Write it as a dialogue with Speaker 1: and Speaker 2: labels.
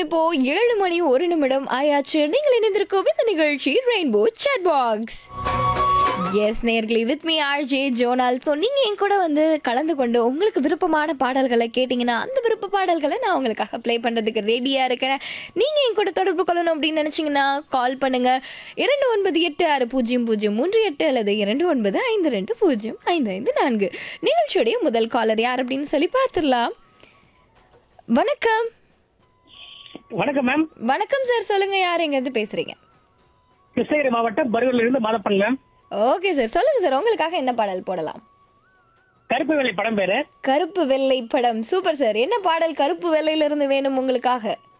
Speaker 1: இப்போ ஏழு மணி ஒரு நிமிடம் ஆயாச்சு நீங்கள் இணைந்திருக்கும் இந்த நிகழ்ச்சி ரெயின்போ சாட் பாக்ஸ் எஸ் நேர்களை with me RJ Jonal so நீங்கள் என் கூட வந்து கலந்து கொண்டு உங்களுக்கு விருப்பமான பாடல்களை கேட்டிங்கன்னா அந்த விருப்ப பாடல்களை நான் உங்களுக்காக ப்ளே பண்ணுறதுக்கு ரெடியாக இருக்கேன் நீங்கள் என் கூட தொடர்பு கொள்ளணும் அப்படின்னு நினச்சிங்கன்னா கால் பண்ணுங்கள் இரண்டு ஒன்பது எட்டு ஆறு பூஜ்ஜியம் பூஜ்ஜியம் மூன்று எட்டு அல்லது இரண்டு ஒன்பது ஐந்து ரெண்டு பூஜ்ஜியம் ஐந்து ஐந்து நான்கு நிகழ்ச்சியுடைய முதல் காலர் யார் அப்படின்னு சொல்லி பார்த்துடலாம் வணக்கம்
Speaker 2: வணக்கம் மேம்
Speaker 1: வணக்கம் சார் சொல்லுங்க யார் எங்கேருந்து பேசுறீங்க
Speaker 2: கிருஷ்ணகிரி மாவட்டம் பருவூர்ல இருந்து மாதப்பன் மேம்
Speaker 1: ஓகே சார் சொல்லுங்க சார் உங்களுக்காக என்ன பாடல் போடலாம்
Speaker 2: கருப்பு வெள்ளை படம் பேரு
Speaker 1: கருப்பு வெள்ளை படம் சூப்பர் சார் என்ன பாடல் கருப்பு வெள்ளையில இருந்து வேணும் உங்களுக்காக